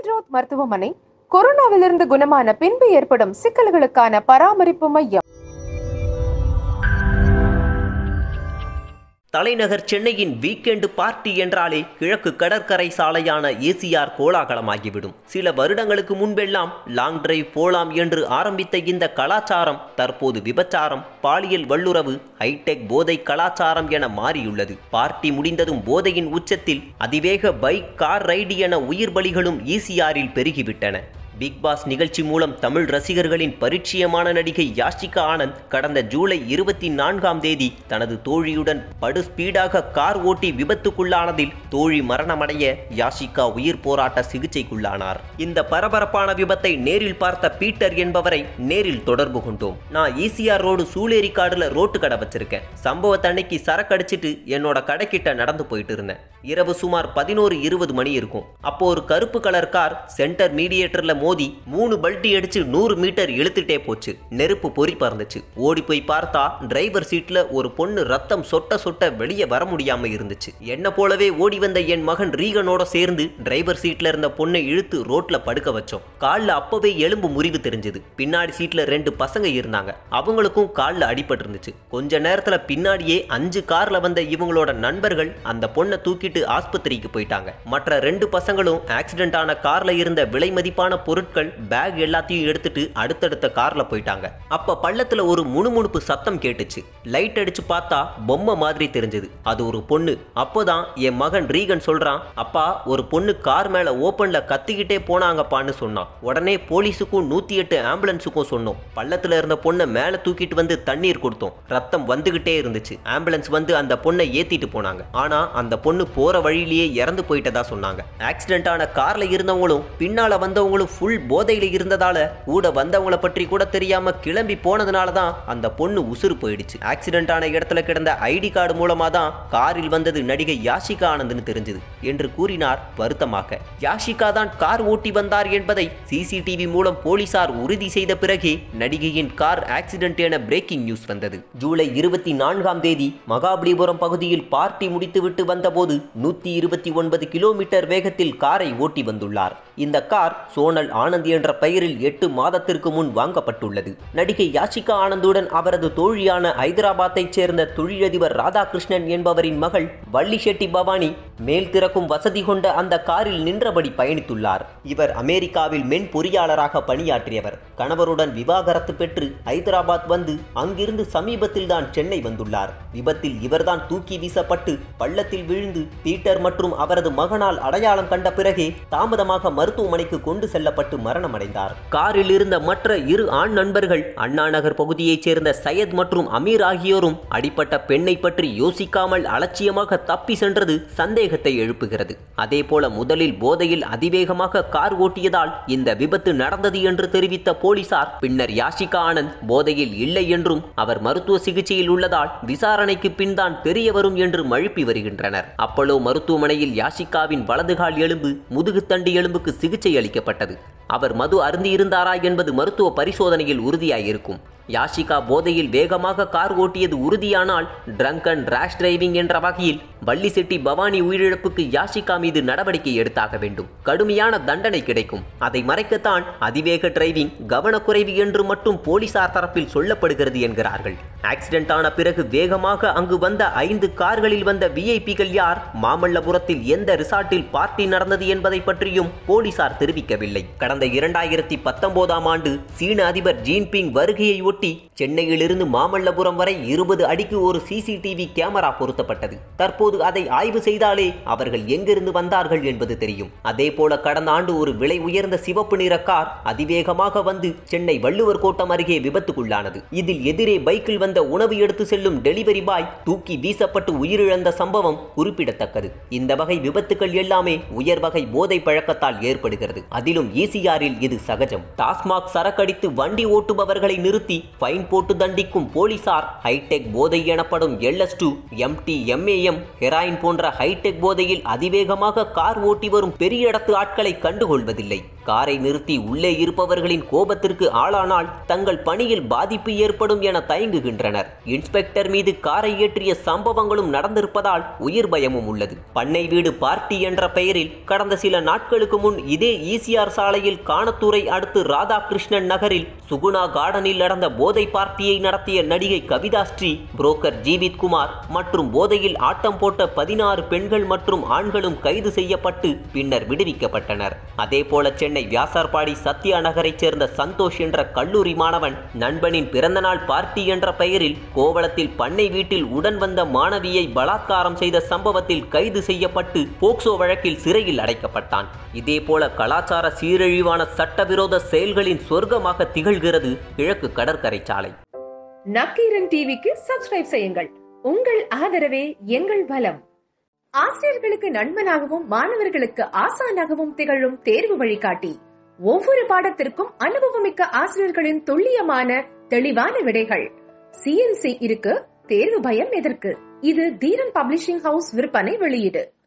ரோத் மருத்துவமனை கொரோனாவிலிருந்து குணமான பின்பு ஏற்படும் சிக்கல்களுக்கான பராமரிப்பு மையம் தலைநகர் சென்னையின் வீக்கெண்டு பார்ட்டி என்றாலே கிழக்கு கடற்கரை சாலையான ஏசிஆர் கோலாகலமாகிவிடும் சில வருடங்களுக்கு முன்பெல்லாம் லாங் டிரைவ் போலாம் என்று ஆரம்பித்த இந்த கலாச்சாரம் தற்போது விபச்சாரம் பாலியல் வல்லுறவு ஹைடெக் போதை கலாச்சாரம் என மாறியுள்ளது பார்ட்டி முடிந்ததும் போதையின் உச்சத்தில் அதிவேக பைக் கார் ரைடு என உயிர் பலிகளும் ஈசிஆரில் பெருகிவிட்டன பிக் பாஸ் நிகழ்ச்சி மூலம் தமிழ் ரசிகர்களின் பரிச்சயமான நடிகை யாஷிகா ஆனந்த் கடந்த ஜூலை இருபத்தி நான்காம் தேதி தனது தோழியுடன் படு ஸ்பீடாக கார் ஓட்டி விபத்துக்குள்ளானதில் தோழி மரணமடைய யாஷிகா உயிர் போராட்ட சிகிச்சைக்குள்ளானார் இந்த பரபரப்பான விபத்தை நேரில் பார்த்த பீட்டர் என்பவரை நேரில் தொடர்பு கொண்டோம் நான் ஈசிஆர் ரோடு சூளேரிக்காடுல ரோட்டு கடை வச்சிருக்கேன் சம்பவத்தன்னைக்கு சரக்கு அடிச்சிட்டு என்னோட கடைக்கிட்ட நடந்து போயிட்டு இருந்தேன் இரவு சுமார் பதினோரு இருபது மணி இருக்கும் அப்போ ஒரு கருப்பு கலர் கார் சென்டர் மீடியேட்டர்ல மோதி மூணு பல்ட்டி அடிச்சு நூறு மீட்டர் இழுத்துட்டே போச்சு நெருப்பு பொறி பறந்துச்சு ஓடி போய் பார்த்தா டிரைவர் சீட்ல ஒரு பொண்ணு ரத்தம் சொட்ட சொட்ட வெளியே வர முடியாம இருந்துச்சு என்ன போலவே ஓடி வந்த என் மகன் ரீகனோட சேர்ந்து டிரைவர் சீட்ல இருந்த பொண்ணை இழுத்து ரோட்ல படுக்க வச்சோம் கால்ல அப்பவே எலும்பு முறிவு தெரிஞ்சது பின்னாடி சீட்ல ரெண்டு பசங்க இருந்தாங்க அவங்களுக்கும் கால்ல அடிபட்டு இருந்துச்சு கொஞ்ச நேரத்துல பின்னாடியே அஞ்சு கார்ல வந்த இவங்களோட நண்பர்கள் அந்த பொண்ணை தூக்கிட்டு ஆஸ்பத்திரிக்கு போயிட்டாங்க மற்ற ரெண்டு பசங்களும் ஆக்சிடென்ட் ஆன கார்ல இருந்த விலை மதிப்பான பொருட்கள் பேக் எல்லாத்தையும் எடுத்துட்டு அடுத்தடுத்த கார்ல போயிட்டாங்க அப்ப பள்ளத்துல ஒரு முணுமுணுப்பு சத்தம் கேட்டுச்சு லைட் அடிச்சு பார்த்தா பொம்மை மாதிரி தெரிஞ்சது அது ஒரு பொண்ணு அப்போதான் என் மகன் ரீகன் சொல்றான் அப்பா ஒரு பொண்ணு கார் மேல ஓப்பன்ல கத்திக்கிட்டே போனாங்கப்பான்னு சொன்னான் உடனே போலீஸுக்கும் நூத்தி எட்டு ஆம்புலன்ஸுக்கும் சொன்னோம் பள்ளத்துல இருந்த பொண்ணை மேல தூக்கிட்டு வந்து தண்ணீர் கொடுத்தோம் ரத்தம் வந்துகிட்டே இருந்துச்சு ஆம்புலன்ஸ் வந்து அந்த பொண்ணை ஏத்திட்டு போனாங்க ஆனா அந்த பொண்ணு போற வழியிலேயே இறந்து போயிட்டதா சொன்னாங்க ஆக்சிடென்ட் ஆன கார்ல இருந்தவங்களும் பின்னால வந்தவங்களும் ஃபுல் போதையில இருந்ததால கூட வந்தவங்கள பற்றி கூட தெரியாம கிளம்பி போனதுனால தான் அந்த பொண்ணு உசுறு போயிடுச்சு ஆக்சிடென்ட் ஆன இடத்துல கிடந்த ஐடி கார்டு மூலமா தான் காரில் வந்தது நடிகை யாஷிகா ஆனந்த்னு தெரிஞ்சது என்று கூறினார் வருத்தமாக யாஷிகா தான் கார் ஓட்டி வந்தார் என்பதை சிசிடிவி மூலம் போலீசார் உறுதி செய்த பிறகே நடிகையின் கார் ஆக்சிடென்ட் என பிரேக்கிங் நியூஸ் வந்தது ஜூலை இருபத்தி நான்காம் தேதி மகாபலிபுரம் பகுதியில் பார்ட்டி முடித்துவிட்டு வந்தபோது நூத்தி இருபத்தி ஒன்பது கிலோமீட்டர் வேகத்தில் காரை ஓட்டி வந்துள்ளார் இந்த கார் சோனல் ஆனந்த் என்ற பெயரில் எட்டு மாதத்திற்கு முன் வாங்கப்பட்டுள்ளது நடிகை யாஷிகா ஆனந்துடன் அவரது தோழியான ஐதராபாத்தைச் சேர்ந்த தொழிலதிபர் ராதாகிருஷ்ணன் என்பவரின் மகள் வள்ளி ஷெட்டி பவானி மேல் திறக்கும் வசதி கொண்ட அந்த காரில் நின்றபடி பயணித்துள்ளார் இவர் அமெரிக்காவில் மென் பொறியாளராக பணியாற்றியவர் கணவருடன் விவாகரத்து பெற்று ஐதராபாத் வந்து அங்கிருந்து சமீபத்தில் தான் சென்னை வந்துள்ளார் விபத்தில் இவர்தான் தூக்கி வீசப்பட்டு பள்ளத்தில் விழுந்து பீட்டர் மற்றும் அவரது மகனால் அடையாளம் கண்ட பிறகே தாமதமாக மருத்துவமனைக்கு கொண்டு செல்லப்பட்டு மரணமடைந்தார் காரில் இருந்த மற்ற இரு ஆண் நண்பர்கள் அண்ணா நகர் பகுதியைச் சேர்ந்த சையத் மற்றும் அமீர் ஆகியோரும் அடிப்பட்ட பெண்ணை பற்றி யோசிக்காமல் அலட்சியமாக தப்பி சென்றது சந்தேகத்தை எழுப்புகிறது அதேபோல முதலில் போதையில் அதிவேகமாக கார் ஓட்டியதால் இந்த விபத்து நடந்தது என்று தெரிவித்த போலீசார் பின்னர் யாஷிகா ஆனந்த் போதையில் இல்லை என்றும் அவர் மருத்துவ சிகிச்சையில் உள்ளதால் விசாரணைக்கு பின் தான் தெரிய வரும் என்று மழுப்பி வருகின்றனர் அப்போலோ மருத்துவமனையில் யாஷிகாவின் வலதுகால் எலும்பு முதுகுத்தண்டு எலும்புக்கு சிகிச்சை அளிக்கப்பட்டது அவர் மது அருந்தியிருந்தாரா என்பது மருத்துவ பரிசோதனையில் உறுதியாயிருக்கும் யாஷிகா போதையில் வேகமாக கார் ஓட்டியது உறுதியானால் ட்ரங்க் அண்ட் ரேஷ் டிரைவிங் என்ற வகையில் வள்ளிசெட்டி பவானி உயிரிழப்புக்கு யாஷிகா மீது நடவடிக்கை எடுத்தாக வேண்டும் கடுமையான தண்டனை கிடைக்கும் அதை மறைக்கத்தான் அதிவேக டிரைவிங் கவனக்குறைவு என்று மட்டும் போலீசார் தரப்பில் சொல்லப்படுகிறது என்கிறார்கள் ஆக்சிடென்ட் ஆன பிறகு வேகமாக அங்கு வந்த ஐந்து கார்களில் வந்த விஐபிகள் யார் மாமல்லபுரத்தில் எந்த ரிசார்ட்டில் பார்ட்டி நடந்தது என்பதை பற்றியும் போலீசார் தெரிவிக்கவில்லை கடந்த இரண்டாயிரத்தி பத்தொன்பதாம் ஆண்டு சீன அதிபர் ஜீன்பிங் வருகையை ஒட்டி சென்னையிலிருந்து மாமல்லபுரம் வரை இருபது அடிக்கு ஒரு சிசிடிவி கேமரா பொருத்தப்பட்டது தற்போது அதை ஆய்வு செய்தாலே அவர்கள் எங்கிருந்து வந்தார்கள் என்பது தெரியும் அதே போல கடந்த ஆண்டு ஒரு விலை உயர்ந்த சிவப்பு நிற கார் அதிவேகமாக வந்து சென்னை வள்ளுவர் கோட்டம் அருகே விபத்துக்குள்ளானது இதில் எதிரே பைக்கில் வந்த உணவு எடுத்து செல்லும் டெலிவரி பாய் தூக்கி வீசப்பட்டு உயிரிழந்த சம்பவம் குறிப்பிடத்தக்கது இந்த வகை விபத்துக்கள் எல்லாமே உயர் வகை போதை பழக்கத்தால் ஏற்படுகிறது அதிலும் ஈசிஆரில் இது சகஜம் டாஸ்மாக் சரக்கடித்து வண்டி ஓட்டுபவர்களை நிறுத்தி ஃபைன் போட்டு தண்டிக்கும் போலீசார் ஹைடெக் போதை எனப்படும் எல்எஸ் டூ எம்டி எம்ஏஎம் ஹெராயின் போன்ற ஹைடெக் போதையில் அதிவேகமாக கார் ஓட்டி வரும் பெரிய இடத்து ஆட்களை கண்டுகொள்வதில்லை காரை நிறுத்தி உள்ளே இருப்பவர்களின் கோபத்திற்கு ஆளானால் தங்கள் பணியில் பாதிப்பு ஏற்படும் என தயங்குகின்றனர் இன்ஸ்பெக்டர் மீது காரை ஏற்றிய சம்பவங்களும் நடந்திருப்பதால் உயிர் பயமும் உள்ளது பண்ணை வீடு பார்ட்டி என்ற பெயரில் கடந்த சில நாட்களுக்கு முன் இதே ஈசிஆர் சாலையில் காணத்தூரை அடுத்து ராதாகிருஷ்ணன் நகரில் சுகுணா கார்டனில் நடந்த போதை பார்ட்டியை நடத்திய நடிகை கவிதா ஸ்ரீ புரோக்கர் ஜீவித் குமார் மற்றும் போதையில் ஆட்டம் போட்ட பதினாறு பெண்கள் மற்றும் ஆண்களும் கைது செய்யப்பட்டு பின்னர் விடுவிக்கப்பட்டனர் அதேபோல சென்னை வியாசார்பாடி சத்யா நகரைச் சேர்ந்த சந்தோஷ் என்ற கல்லூரி மாணவன் நண்பனின் பிறந்தநாள் பார்ட்டி என்ற பெயரில் கோவளத்தில் பண்ணை வீட்டில் உடன் வந்த மாணவியை பலாத்காரம் செய்த சம்பவத்தில் கைது செய்யப்பட்டு போக்சோ வழக்கில் சிறையில் அடைக்கப்பட்டான் இதேபோல கலாச்சார சீரழிவான சட்டவிரோத செயல்களின் சொர்க்கமாக திகழ்கிறது கிழக்கு கடற்கரை சாலை நக்கீரன் டிவிக்கு சப்ஸ்கிரைப் செய்யுங்கள் உங்கள் ஆதரவே எங்கள் பலம் ஆசிரியர்களுக்கு நண்பனாகவும் மாணவர்களுக்கு ஆசானாகவும் திகழும் தேர்வு வழிகாட்டி ஒவ்வொரு பாடத்திற்கும் அனுபவமிக்க ஆசிரியர்களின் துல்லியமான தெளிவான விடைகள் சிஎன்சி இருக்கு தேர்வு பயம் எதற்கு இது தீரன் பப்ளிஷிங் ஹவுஸ் விற்பனை வெளியீடு